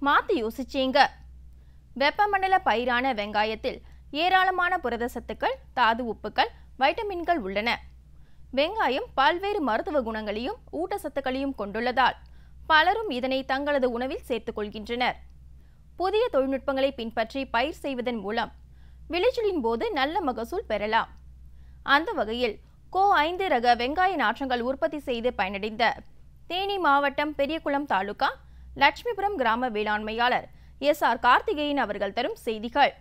மாற்றி யோசிச்சீங்க வெப்பமண்டல பயிரான வெங்காயத்தில் ஏராளமான புரத சத்துக்கள் தாது உப்புக்கள் வைட்டமின்கள் உள்ளன வெங்காயம் பல்வேறு மருத்துவ குணங்களையும் ஊட்டச்சத்துக்களையும் கொண்டுள்ளதால் பலரும் இதனை தங்களது உணவில் சேர்த்துக் கொள்கின்றனர் புதிய தொழில்நுட்பங்களை பின்பற்றி பயிர் செய்வதன் மூலம் விளைச்சலின் போது நல்ல மகசூல் பெறலாம் அந்த வகையில் கோ ஐந்து ரக வெங்காய நாற்றங்கள் உற்பத்தி செய்து பயனடைந்த தேனி மாவட்டம் பெரியகுளம் தாலுகா லட்சுமிபுரம் கிராம வேளாண்மையாளர் எஸ் ஆர் கார்த்திகேயன் அவர்கள் தரும் செய்திகள்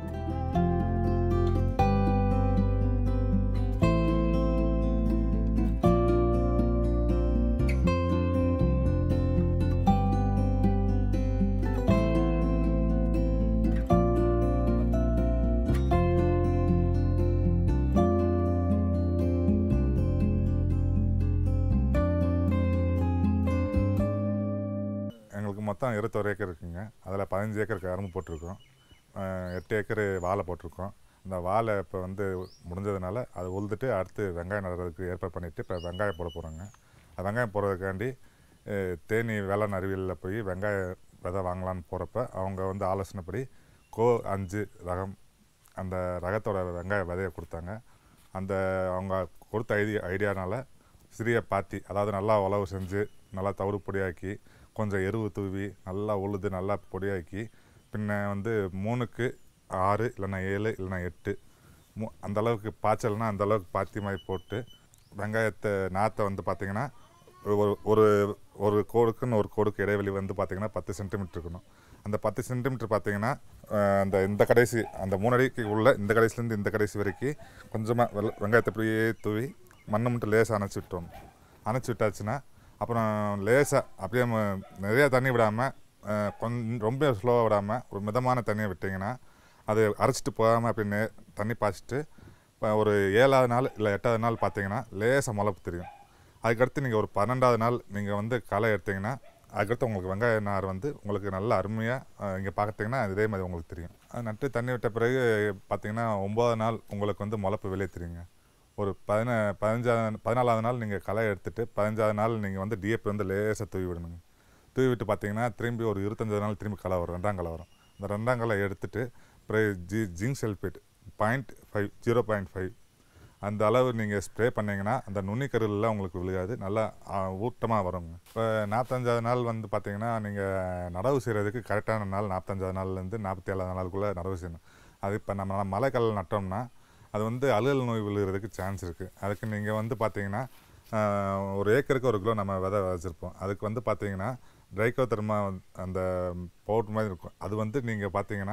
எங்களுக்கு மொத்தம் இருபத்தொரு ஏக்கர் இருக்குங்க அதில் பதினஞ்சு ஏக்கர் கரும்பு போட்டிருக்கோம் அஹ் எட்டு ஏக்கர் வாழை போட்டிருக்கோம் இந்த வாழை இப்போ வந்து முடிஞ்சதுனால அதை உழுதுட்டு அடுத்து வெங்காயம் நடுறதுக்கு ஏற்பாடு பண்ணிவிட்டு இப்போ வெங்காயம் போட போகிறோங்க அது வெங்காயம் போடுறதுக்காண்டி அஹ் தேனி வேளாண் அறிவியலில் போய் வெங்காய விதை வாங்கலான்னு போகிறப்ப அவங்க வந்து ஆலோசனைப்படி கோ அஞ்சு ரகம் அந்த ரகத்தோட வெங்காய விதையை கொடுத்தாங்க அந்த அவங்க கொடுத்த ஐடியா ஐடியானால சிறிய பாத்தி அதாவது நல்லா உழவு செஞ்சு நல்லா தவிடு பொடியாக்கி கொஞ்சம் எருவு தூவி நல்லா உழுது நல்லா பொடியாக்கி பின்ன வந்து மூணுக்கு ஆறு இல்லைன்னா ஏழு இல்லைன்னா எட்டு மூ அந்த அளவுக்கு பாய்ச்சல்னா அந்த அளவுக்கு பாத்தி மாதிரி போட்டு வெங்காயத்தை நாற்றை வந்து பார்த்திங்கன்னா ஒரு ஒரு ஒரு கோடுக்குன்னு ஒரு கோடுக்கு இடைவெளி வந்து பார்த்திங்கன்னா பத்து சென்டிமீட்டர் இருக்கணும் அந்த பத்து சென்டிமீட்டர் பார்த்தீங்கன்னா அஹ், அந்த இந்த கடைசி அந்த மூணு அடிக்கு உள்ள இந்த கடைசிலேருந்து இந்த கடைசி வரைக்கும் கொஞ்சமாக வெள்ள வெங்காயத்தை அப்படியே தூவி மண்ணை மட்டும் லேசாக அணைச்சி விட்டோம் அணைச்சி விட்டாச்சுன்னா அப்புறம் லேசாக அப்படியே ம- நிறைய தண்ணி விடாமல் கொஞ்சம் ரொம்ப ஸ்லோவாக விடாமல் ஒரு மிதமான தண்ணியை விட்டிங்கன்னா அது அரைச்சிட்டு போகாமல் அப்படி நே தண்ணி பாய்ச்சிட்டு இப்போ ஒரு ஏழாவது நாள் இல்லை எட்டாவது நாள் பார்த்தீங்கன்னா லேசாக முளைப்பு தெரியும் அதுக்கடுத்து நீங்கள் ஒரு பன்னெண்டாவது நாள் நீங்கள் வந்து களை எடுத்தீங்கன்னா அதுக்கடுத்து உங்களுக்கு வெங்காய நார் வந்து உங்களுக்கு நல்ல அருமையாக இங்கே பார்த்தீங்கன்னா இதே மாதிரி உங்களுக்கு தெரியும் அது நட்டு தண்ணி விட்ட பிறகு பார்த்தீங்கன்னா ஒம்பதாவது நாள் உங்களுக்கு வந்து முளைப்பு வெளியே தெரியுங்க ஒரு பதின பதினஞ்சாவது பதினாலாவது நாள் நீங்கள் களை எடுத்துட்டு பதினஞ்சாவது நாள் நீங்கள் வந்து டிஏபி வந்து லேசாக தூவி விடணுங்க தூவி விட்டு பார்த்தீங்கன்னா திரும்பி ஒரு இருபத்தஞ்சாவது நாள் திரும்பி களை வரும் ரெண்டாம் களை வரும் இந்த ரெண்டாம் களை எடுத்துட்டு அப்புறம் ஜி zinc sulphate point five zero point five அந்த அளவு நீங்கள் ஸ்ப்ரே பண்ணீங்கன்னா அந்த நுனிக்கருலாம் உங்களுக்கு விழுகாது நல்லா ஊட்டமாக வருங்க இப்போ நாற்பத்தஞ்சாவது நாள் வந்து பார்த்தீங்கன்னா நீங்கள் நடவு செய்கிறதுக்கு கரெக்டான நாள் நாற்பத்தஞ்சாவது நாள்லேருந்து நாற்பத்தி ஏழாவது நாளுக்குள்ளே நடவு செய்யணும் அது இப்போ நம்ம மழைக்கல் நட்டோம்னா அது வந்து அலுவல் நோய் விழுகிறதுக்கு சான்ஸ் இருக்குது அதுக்கு நீங்கள் வந்து பார்த்தீங்கன்னா ஆஹ், ஒரு ஏக்கருக்கு ஒரு கிலோ நம்ம விதை வச்சுருப்போம் அதுக்கு வந்து பார்த்தீங்கன்னா ட்ரைகோ தெர்மா அந்த பவுட்ரு மாதிரி இருக்கும் அது வந்து நீங்கள் பார்த்தீங்கன்னா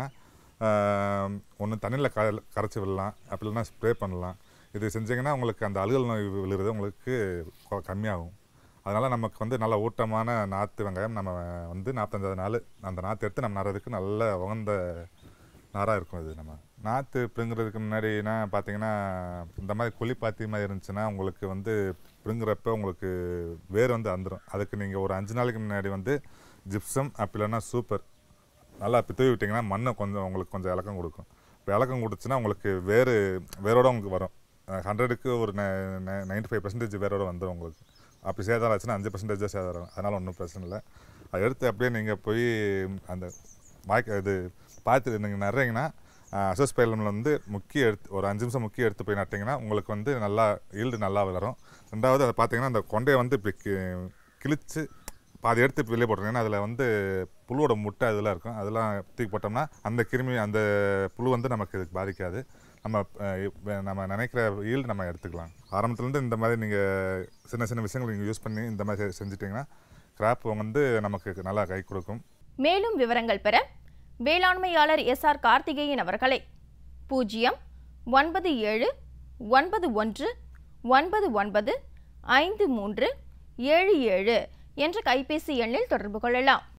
ஒன்று தண்ணியில் க கரைச்சி விடலாம் அப்படி இல்லைன்னா ஸ்ப்ரே பண்ணலாம் இது செஞ்சீங்கன்னா உங்களுக்கு அந்த அழுகல் நோய் விழுகிறது உங்களுக்கு கொ- கம்மியாகும் அதனால் நமக்கு வந்து நல்ல ஊட்டமான நாற்று வெங்காயம் நம்ம வந்து நாற்பத்தஞ்சாவது நாள் அந்த நாற்று எடுத்து நம்ம நடுறதுக்கு நல்ல உகந்த நாராக இருக்கும் இது நம்ம நாற்று பிடுங்குறதுக்கு முன்னாடினா பார்த்தீங்கன்னா இந்த மாதிரி குழிப்பாத்தி மாதிரி இருந்துச்சுன்னா உங்களுக்கு வந்து பிடுங்குறப்ப உங்களுக்கு வேர் வந்து வந்துடும் அதுக்கு நீங்கள் ஒரு அஞ்சு நாளைக்கு முன்னாடி வந்து ஜிப்சம் அப்படி இல்லைன்னா சூப்பர் நல்லா இப்போ தூவி விட்டிங்கன்னா மண்ணை கொஞ்சம் உங்களுக்கு கொஞ்சம் இலக்கம் கொடுக்கும் இப்போ இலக்கம் கொடுத்துச்சுன்னா உங்களுக்கு வேறு வேரோட உங்களுக்கு வரும் ஹண்ட்ரடுக்கு ஒரு நைன்டி ஃபைவ் பர்சன்டேஜ் வேரோட வந்துடும் உங்களுக்கு அப்படி சேதாரம் ஆச்சுன்னா அஞ்சு பர்சன்டேஜ் சேதாரம் அதனால் ஒன்றும் பிரச்சனை இல்லை அதை எடுத்து அப்படியே நீங்கள் போய் அந்த வாய்க்க இது பார்த்து நீங்கள் நடுறீங்கன்னா அசஸ் பயிலமில் வந்து முக்கிய எடுத்து ஒரு அஞ்சு நிமிஷம் முக்கிய எடுத்து போய் நட்டிங்கன்னா உங்களுக்கு வந்து நல்லா ஈல்டு நல்லா வளரும் ரெண்டாவது அதை பார்த்தீங்கன்னா அந்த கொண்டையை வந்து இப்படி கி- கிழிச்சு பாதி எடுத்து இப்ப வெளியே போட்டுருங்கன்னா அதில் வந்து புழுவோட முட்டை அதெல்லாம் இருக்கும் அதெல்லாம் தூக்கி போட்டோம்னா அந்த கிருமி அந்த புழு வந்து நமக்கு இதுக்கு பாதிக்காது நம்ம அஹ், இப்ப நம்ம நினைக்கிற ஈல்டு நம்ம எடுத்துக்கலாம் ஆரம்பத்துலேருந்து இந்த மாதிரி நீங்கள் சின்ன சின்ன விஷயங்கள் நீங்கள் யூஸ் பண்ணி இந்த மாதிரி செ- செஞ்சுட்டிங்கன்னா கிராப் வந்து நமக்கு நல்லா கை கொடுக்கும் மேலும் விவரங்கள் பெற வேளாண்மையாளர் எஸ் ஆர் கார்த்திகேயன் அவர்களை பூஜ்ஜியம் ஒன்பது ஏழு ஒன்பது ஒன்று ஒன்பது ஒன்பது ஐந்து மூன்று ஏழு ஏழு என்ற கைபேசி எண்ணில் தொடர்பு கொள்ளலாம்